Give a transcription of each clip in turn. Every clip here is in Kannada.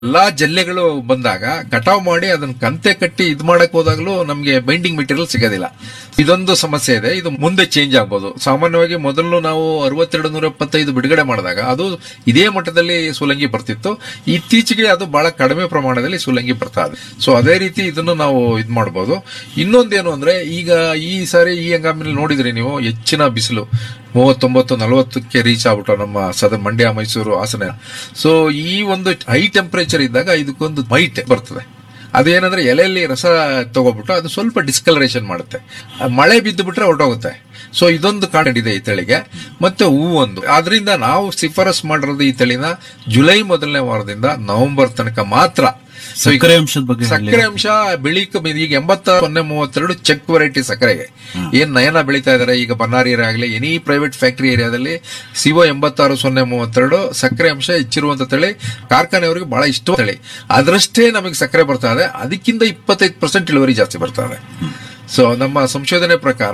ಎಲ್ಲಾ ಜಲ್ಲೆಗಳು ಬಂದಾಗ ಕಟಾವ್ ಮಾಡಿ ಅದನ್ನ ಕಂತೆ ಕಟ್ಟಿ ಇದ್ ಮಾಡಕ್ ಹೋದಾಗ್ಲೂ ನಮ್ಗೆ ಬೈಂಡಿಂಗ್ ಮೆಟೀರಿಯಲ್ ಸಿಗೋದಿಲ್ಲ ಇದೊಂದು ಸಮಸ್ಯೆ ಇದೆ ಇದು ಮುಂದೆ ಚೇಂಜ್ ಆಗ್ಬೋದು ಸಾಮಾನ್ಯವಾಗಿ ಮೊದಲು ನಾವು ಅರವತ್ತೆರಡು ನೂರ ಎಪ್ಪತ್ತೈದು ಬಿಡುಗಡೆ ಮಾಡಿದಾಗ ಅದು ಇದೇ ಮಟ್ಟದಲ್ಲಿ ಸೂಲಂಗಿ ಬರ್ತಿತ್ತು ಇತ್ತೀಚೆಗೆ ಅದು ಬಹಳ ಕಡಿಮೆ ಪ್ರಮಾಣದಲ್ಲಿ ಸೂಲಂಗಿ ಬರ್ತಾ ಇದೆ ಸೊ ಅದೇ ರೀತಿ ಇದನ್ನು ನಾವು ಇದ್ ಮಾಡಬಹುದು ಇನ್ನೊಂದೇನು ಅಂದ್ರೆ ಈಗ ಈ ಸಾರಿ ಈ ಹಂಗಾಮಿನಲ್ಲಿ ನೋಡಿದ್ರಿ ನೀವು ಹೆಚ್ಚಿನ ಬಿಸಿಲು ಮೂವತ್ತೊಂಬತ್ತು ನಲವತ್ತಕ್ಕೆ ರೀಚ್ ಆಗ್ಬಿಟ್ಟು ನಮ್ಮ ಸದ ಮಂಡ್ಯ ಮೈಸೂರು ಹಾಸನ ಸೊ ಈ ಒಂದು ಹೈ ಟೆಂಪರೇಚರ್ ಇದ್ದಾಗ ಇದಕ್ಕೊಂದು ಮೈಟ್ ಬರ್ತದೆ ಅದೇನಂದ್ರೆ ಎಲೆಯಲ್ಲಿ ರಸ ತಗೋಬಿಟ್ಟು ಅದು ಸ್ವಲ್ಪ ಡಿಸ್ಕಲರೇಷನ್ ಮಾಡುತ್ತೆ ಆ ಮಳೆ ಬಿದ್ದು ಬಿಟ್ರೆ ಹೊರಟೋಗುತ್ತೆ ಸೊ ಇದೊಂದು ಕಾಣಿದೆ ಈ ತಳಿಗೆ ಮತ್ತೆ ಹೂವೊಂದು ಆದ್ರಿಂದ ನಾವು ಶಿಫಾರಸ್ ಮಾಡಿರೋದು ಈ ತಳಿನ ಜುಲೈ ಮೊದಲನೇ ವಾರದಿಂದ ನವೆಂಬರ್ ತನಕ ಮಾತ್ರ So ಈಗ ಸಕ್ಕರೆ ಅಂಶದ ಬಗ್ಗೆ ಹೇಳಿ. ಸಕ್ಕರೆ ಅಂಶ ಬೆಳಿ ಕಮ್ಮಿ ಈಗ ಎಂಬತ್ತ ಸೊನ್ನೆ ಮೂವತ್ತೆರಡು ಚೆಕ್ ವೆರೈಟಿ ಸಕ್ಕರೆಗೆ ಏನ್ ನಯನ ಬೆಳೀತಾ ಇದಾರೆ ಈಗ ಬನ್ನಾರಿ ಏರಿಯಾ ಆಗಲಿ ಎನಿ ಪ್ರೈವೇಟ್ ಫ್ಯಾಕ್ಟರಿ ಏರಿಯಾದಲ್ಲಿ ಸಿಒ ಎಂಬತ್ತಾರು ಸೊನ್ನೆ ಮೂವತ್ತೆರಡು ಸಕ್ಕರೆ ಅಂಶ ಹೆಚ್ಚಿರುವಂತ ತಳಿ ಕಾರ್ಖಾನೆಯವರಿಗೆ ಬಹಳ ಇಷ್ಟ ತಳಿ ಅದರಷ್ಟೇ ನಮಗೆ ಸಕ್ಕರೆ ಬರ್ತಾ ಇದೆ ಅದಕ್ಕಿಂತ ಇಪ್ಪತ್ತೈದು ಪರ್ಸೆಂಟ್ ಇಳುವರಿ ಜಾಸ್ತಿ ಬರ್ತಾ ಇದೆ ಸೊ ನಮ್ಮ ಸಂಶೋಧನೆ ಪ್ರಕಾರ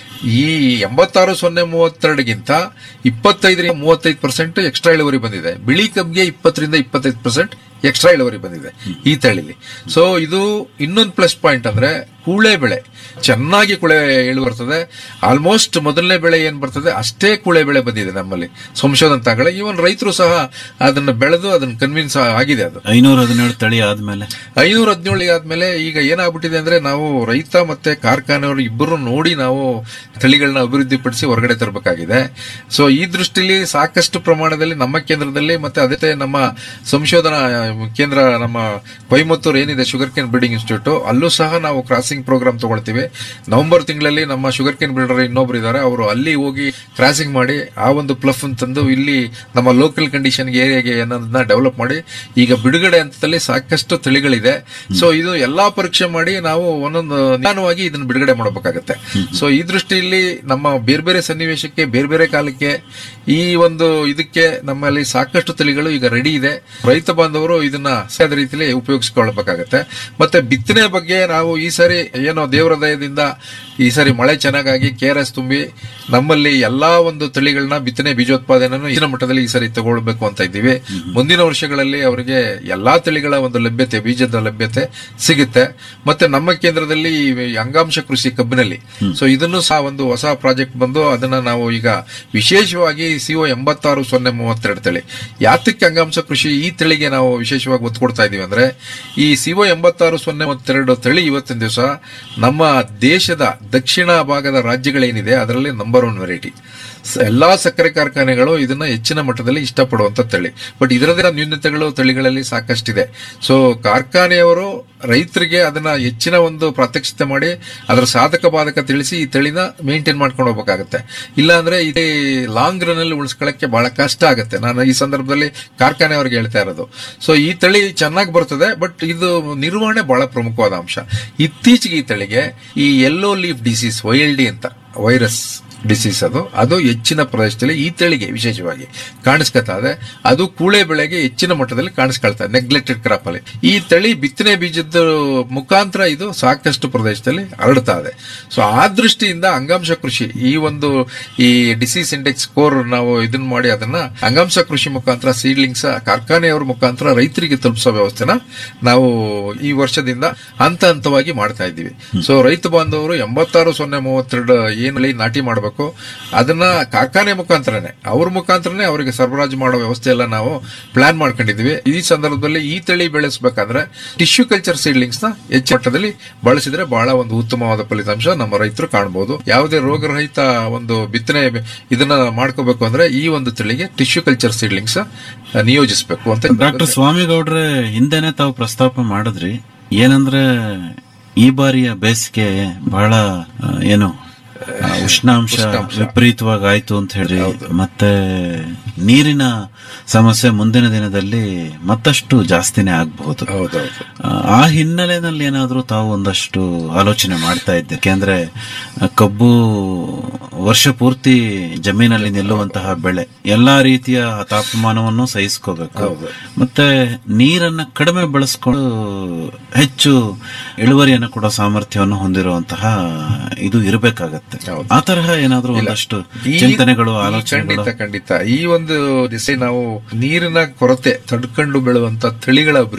ಈ ಎಂಬತ್ತಾರು ಸೊನ್ನೆ ಮೂವತ್ತೆರಡುಗಿಂತ ಇಪ್ಪತ್ತೈದರಿಂದ ಮೂವತ್ತೈದು ಪರ್ಸೆಂಟ್ ಎಕ್ಸ್ಟ್ರಾ ಇಳುವರಿ ಬಂದಿದೆ ಬಿಳಿ ಕಬ್ಬಿಗೆ ಇಪ್ಪತ್ತರಿಂದ ಇಪ್ಪತ್ತೈದು ಪರ್ಸೆಂಟ್ ಎಕ್ಸ್ಟ್ರಾ ಇಳುವರಿ ಬಂದಿದೆ ಈ ತಳಿಲಿ ಸೊ ಇದು ಇನ್ನೊಂದು ಪ್ಲಸ್ ಪಾಯಿಂಟ್ ಅಂದ್ರೆ ಕೂಳೆ ಬೆಳೆ ಚೆನ್ನಾಗಿ ಕುಳೆ ಇಳು ಬರ್ತದೆ ಆಲ್ಮೋಸ್ಟ್ ಮೊದಲನೇ ಬೆಳೆ ಏನ್ ಬರ್ತದೆ ಅಷ್ಟೇ ಕೂಳೆ ಬೆಳೆ ಬಂದಿದೆ ನಮ್ಮಲ್ಲಿ ಸಂಶೋಧನೆ ತಗೊಳ್ಳಿ ಇವನ್ ರೈತರು ಸಹ ಅದನ್ನ ಬೆಳೆದು ಅದನ್ನ ಕನ್ವಿನ್ಸ್ ಆಗಿದೆ ಅದು ಐನೂರ ಹದಿನೇಳು ತಳಿ ಆದ್ಮೇಲೆ ಐನೂರ ಹದಿನೇಳು ಆದ್ಮೇಲೆ ಈಗ ಏನಾಗ್ಬಿಟ್ಟಿದೆ ಅಂದ್ರೆ ನಾವು ರೈತ ಮತ್ತೆ ಕಾರ್ಖಾನೆಯವರು ಇಬ್ಬರು ನೋಡಿ ನಾವು ತಳಿಗಳನ್ನ ಅಭಿವೃದ್ಧಿಪಡಿಸಿ ಹೊರಗಡೆ ತರಬೇಕಾಗಿದೆ ಸೊ ಈ ದೃಷ್ಟಿಲಿ ಸಾಕಷ್ಟು ಪ್ರಮಾಣದಲ್ಲಿ ನಮ್ಮ ಕೇಂದ್ರದಲ್ಲಿ ಮತ್ತೆ ಅದೇ ನಮ್ಮ ಸಂಶೋಧನಾ ಕೇಂದ್ರ ನಮ್ಮ ಕೊಯಮತ್ತೂರು ಏನಿದೆ ಶುಗರ್ ಕೇನ್ ಬಿಲ್ಡಿಂಗ್ ಇನ್ಸ್ಟಿಟ್ಯೂಟ್ ಅಲ್ಲೂ ಸಹ ನಾವು ಕ್ರಾಸಿಂಗ್ ಪ್ರೋಗ್ರಾಮ್ ತಗೊಳ್ತೀವಿ ನವೆಂಬರ್ ತಿಂಗಳಲ್ಲಿ ನಮ್ಮ ಶುಗರ್ ಕೇನ್ ಬಿಲ್ಡರ್ ಇನ್ನೊಬ್ರು ಇದ್ದಾರೆ ಅವರು ಅಲ್ಲಿ ಹೋಗಿ ಕ್ರಾಸಿಂಗ್ ಮಾಡಿ ಆ ಒಂದು ಪ್ಲಫ್ ತಂದು ಇಲ್ಲಿ ನಮ್ಮ ಲೋಕಲ್ ಕಂಡೀಷನ್ ಏರಿಯಾಗೆ ಅನ್ನೋದನ್ನ ಡೆವಲಪ್ ಮಾಡಿ ಈಗ ಬಿಡುಗಡೆ ಹಂತದಲ್ಲಿ ಸಾಕಷ್ಟು ತಳಿಗಳಿದೆ ಸೊ ಇದು ಎಲ್ಲಾ ಪರೀಕ್ಷೆ ಮಾಡಿ ನಾವು ಒಂದೊಂದು ನಿಧಾನವಾಗಿ ಇದನ್ನ ಬಿಡುಗಡೆ ಮಾಡಬೇಕಾಗತ್ತೆ ಸೊ ಈ ದೃಷ್ಟಿಯಲ್ಲಿ ನಮ್ಮ ಬೇರೆ ಬೇರೆ ಸನ್ನಿವೇಶಕ್ಕೆ ಬೇರೆ ಬೇರೆ ಕಾಲಕ್ಕೆ ಈ ಒಂದು ಇದಕ್ಕೆ ನಮ್ಮಲ್ಲಿ ಸಾಕಷ್ಟು ತಳಿಗಳು ಈಗ ರೆಡಿ ಇದೆ ರೈತ ಬಾಂಧವರು ಇದನ್ನ ಸರಿಯಾದ ರೀತಿಯಲ್ಲಿ ಉಪಯೋಗಿಸಿಕೊಳ್ಳಬೇಕಾಗತ್ತೆ ಮತ್ತೆ ಬಿತ್ತನೆ ಬಗ್ಗೆ ನಾವು ಈ ಸಾರಿ ಏನೋ ದೇವರ ದಯದಿಂದ ಈ ಸಾರಿ ಮಳೆ ಚೆನ್ನಾಗಾಗಿ ಕೆಆರ್ಎಸ್ ತುಂಬಿ ನಮ್ಮಲ್ಲಿ ಎಲ್ಲಾ ಒಂದು ತಳಿಗಳನ್ನ ಬಿತ್ತನೆ ಬೀಜೋತ್ಪಾದನೆಯನ್ನು ಹೆಚ್ಚಿನ ಮಟ್ಟದಲ್ಲಿ ಈ ಸಾರಿ ತಗೊಳ್ಬೇಕು ಅಂತ ಇದ್ದೀವಿ ಮುಂದಿನ ವರ್ಷಗಳಲ್ಲಿ ಅವರಿಗೆ ಎಲ್ಲಾ ತಳಿಗಳ ಒಂದು ಲಭ್ಯತೆ ಬೀಜದ ಲಭ್ಯತೆ ಸಿಗುತ್ತೆ ಮತ್ತೆ ನಮ್ಮ ಕೇಂದ್ರದಲ್ಲಿ ಈ ಅಂಗಾಂಶ ಕೃಷಿ ಕಬ್ಬಿನಲ್ಲಿ ಸೊ ಇದನ್ನು ಸಹ ಒಂದು ಹೊಸ ಪ್ರಾಜೆಕ್ಟ್ ಬಂದು ಅದನ್ನ ನಾವು ಈಗ ವಿಶೇಷವಾಗಿ ಸಿಒ ಎಂಬತ್ತಾರು ಸೊನ್ನೆ ಮೂವತ್ತೆರಡು ತಳಿ ಯಾತಕ್ಕೆ ಅಂಗಾಂಶ ಕೃಷಿ ಈ ತಳಿಗೆ ನಾವು ವಿಶೇಷವಾಗಿ ಒತ್ತು ಕೊಡ್ತಾ ಇದೀವಿ ಅಂದ್ರೆ ಈ ಸಿಒ ಎಂಬತ್ತಾರು ಸೊನ್ನೆ ಮೂವತ್ತೆರಡು ತಳಿ ಇವತ್ತಿನ ದಿವಸ ನಮ್ಮ ದೇಶದ ದಕ್ಷಿಣ ಭಾಗದ ರಾಜ್ಯಗಳೇನಿದೆ ಅದರಲ್ಲಿ ನಂಬರ್ ಒನ್ ವೆರೈಟಿ ಎಲ್ಲಾ ಸಕ್ಕರೆ ಕಾರ್ಖಾನೆಗಳು ಇದನ್ನ ಹೆಚ್ಚಿನ ಮಟ್ಟದಲ್ಲಿ ಇಷ್ಟಪಡುವಂತ ತಳಿ ಬಟ್ ಇದರದೇ ನ್ಯೂನತೆಗಳು ತಳಿಗಳಲ್ಲಿ ಸಾಕಷ್ಟಿದೆ ಸೊ ಕಾರ್ಖಾನೆಯವರು ರೈತರಿಗೆ ಅದನ್ನ ಹೆಚ್ಚಿನ ಒಂದು ಪ್ರಾತ್ಯಕ್ಷಿತೆ ಮಾಡಿ ಅದರ ಸಾಧಕ ಬಾಧಕ ತಿಳಿಸಿ ಈ ತಳಿನ ಮೇಂಟೈನ್ ಮಾಡ್ಕೊಂಡು ಹೋಗ್ಬೇಕಾಗತ್ತೆ ಇಲ್ಲ ಅಂದ್ರೆ ಇದೇ ಲಾಂಗ್ ರನ್ ಅಲ್ಲಿ ಉಳಿಸ್ಕೊಳ್ಳಕ್ಕೆ ಬಹಳ ಕಷ್ಟ ಆಗುತ್ತೆ ನಾನು ಈ ಸಂದರ್ಭದಲ್ಲಿ ಕಾರ್ಖಾನೆಯವರಿಗೆ ಹೇಳ್ತಾ ಇರೋದು ಸೊ ಈ ತಳಿ ಚೆನ್ನಾಗಿ ಬರ್ತದೆ ಬಟ್ ಇದು ನಿರ್ವಹಣೆ ಬಹಳ ಪ್ರಮುಖವಾದ ಅಂಶ ಇತ್ತೀಚೆಗೆ ಈ ತಳಿಗೆ ಈ ಯೆಲ್ಲೋ ಲೀಫ್ ಡಿಸೀಸ್ ವೈಎಲ್ಡಿ ಅಂತ ವೈರಸ್ ಡಿಸೀಸ್ ಅದು ಅದು ಹೆಚ್ಚಿನ ಪ್ರದೇಶದಲ್ಲಿ ಈ ತಳಿಗೆ ವಿಶೇಷವಾಗಿ ಕಾಣಿಸ್ಕೊತಾ ಇದೆ ಅದು ಕೂಳೆ ಬೆಳೆಗೆ ಹೆಚ್ಚಿನ ಮಟ್ಟದಲ್ಲಿ ಕಾಣಿಸ್ಕೊಳ್ತಾ ಇದೆ ನೆಗ್ಲೆಕ್ಟೆಡ್ ಕ್ರಾಪ್ ಅಲ್ಲಿ ಈ ತಳಿ ಬಿತ್ತನೆ ಬೀಜದ ಮುಖಾಂತರ ಇದು ಸಾಕಷ್ಟು ಪ್ರದೇಶದಲ್ಲಿ ಹರಡ್ತಾ ಇದೆ ಸೊ ಆ ದೃಷ್ಟಿಯಿಂದ ಅಂಗಾಂಶ ಕೃಷಿ ಈ ಒಂದು ಈ ಡಿಸೀಸ್ ಇಂಡೆಕ್ಸ್ ಸ್ಕೋರ್ ನಾವು ಇದನ್ನ ಮಾಡಿ ಅದನ್ನ ಅಂಗಾಂಶ ಕೃಷಿ ಮುಖಾಂತರ ಸೀಡ್ಲಿಂಗ್ಸ್ ಕಾರ್ಖಾನೆಯವರ ಮುಖಾಂತರ ರೈತರಿಗೆ ತಲುಪಿಸೋ ವ್ಯವಸ್ಥೆನ ನಾವು ಈ ವರ್ಷದಿಂದ ಹಂತ ಹಂತವಾಗಿ ಮಾಡ್ತಾ ಇದ್ದೀವಿ ಸೊ ರೈತ ಬಾಂಧವರು ಎಂಬತ್ತಾರು ಸೊನ್ನೆ ಮೂವತ್ತೆರಡು ಏನು ಬೆಳೆ ನಾಟಿ ಮಾಡಬೇಕು ಅದನ್ನ ಕಾರ್ಖಾನೆ ಮುಖಾಂತರನೇ ಅವ್ರ ಮುಖಾಂತರನೇ ಅವರಿಗೆ ಸರಬರಾಜು ಮಾಡೋ ವ್ಯವಸ್ಥೆ ಎಲ್ಲ ನಾವು ಪ್ಲಾನ್ ಮಾಡ್ಕೊಂಡಿದೀವಿ ಈ ಸಂದರ್ಭದಲ್ಲಿ ಈ ತಳಿ ಬೆಳೆಸಬೇಕಾದ್ರೆ ಟಿಶ್ಯೂ ಕಲ್ಚರ್ ಸೀಡ್ಲಿಂಗ್ಸ್ ನ ಹೆಚ್ಚು ಮಟ್ಟದಲ್ಲಿ ಬಳಸಿದ್ರೆ ಬಹಳ ಒಂದು ಉತ್ತಮವಾದ ಫಲಿತಾಂಶ ನಮ್ಮ ರೈತರು ಕಾಣಬಹುದು ಯಾವುದೇ ರೋಗರಹಿತ ಒಂದು ಬಿತ್ತನೆ ಇದನ್ನ ಮಾಡ್ಕೋಬೇಕು ಅಂದ್ರೆ ಈ ಒಂದು ತಳಿಗೆ ಟಿಶ್ಯೂ ಕಲ್ಚರ್ ಸೀಡ್ಲಿಂಗ್ಸ್ ನಿಯೋಜಿಸಬೇಕು ಅಂತ ಡಾಕ್ಟರ್ ಸ್ವಾಮಿಗೌಡ್ರೆ ಹಿಂದೆನೆ ತಾವು ಪ್ರಸ್ತಾಪ ಮಾಡಿದ್ರಿ ಏನಂದ್ರೆ ಈ ಬಾರಿಯ ಬೇಸಿಗೆ ಬಹಳ ಆ, ಏನು ಆ, ಉಷ್ಣಾಂಶ ವಿಪರೀತವಾಗಿ ಆಯ್ತು ಅಂತ ಹೇಳಿ ಮತ್ತೆ ನೀರಿನ ಸಮಸ್ಯೆ ಮುಂದಿನ ದಿನದಲ್ಲಿ ಮತ್ತಷ್ಟು ಜಾಸ್ತಿನೇ ಆಗಬಹುದು ಹೌದೌದು ಆ ಹಿನ್ನೆಲೆಯಲ್ಲಿ ಏನಾದ್ರೂ ತಾವು ಒಂದಷ್ಟು ಆಲೋಚನೆ ಮಾಡ್ತಾ ಇದ್ದೆ ಯಾಕೆಂದ್ರೆ ಆ, ಕಬ್ಬು ವರ್ಷ ಪೂರ್ತಿ ಜಮೀನಲ್ಲಿ ನಿಲ್ಲುವಂತಹ ಬೆಳೆ ಎಲ್ಲಾ ರೀತಿಯ ತಾಪಮಾನವನ್ನು ಸಹಿಸ್ಕೋಬೇಕು ಮತ್ತೆ ನೀರನ್ನ ಕಡಿಮೆ ಬಳಸ್ಕೊಂಡು ಹೆಚ್ಚು ಇಳುವರಿಯನ್ನು ಕೊಡೋ ಸಾಮರ್ಥ್ಯವನ್ನು ಹೊಂದಿರುವಂತಹ ಇದು ಇರಬೇಕಾಗತ್ತೆ ಆ ತರಹ ಏನಾದ್ರೂ ಒಂದಷ್ಟು ಈ- ಚಿಂತನೆಗಳು ಈ ಆಲೋಚನೆಗಳು ಖಂಡಿತ ಖಂಡಿತ ಈ ಒಂದು ಇನ್ನೊಂದು ದಿಸೆ ನಾವು ನೀರಿನ ಕೊರತೆ ತಡ್ಕೊಂಡು ಬೆಳೆಯುವಂತ ತಳಿಗಳ ಅಭಿವೃದ್ಧಿ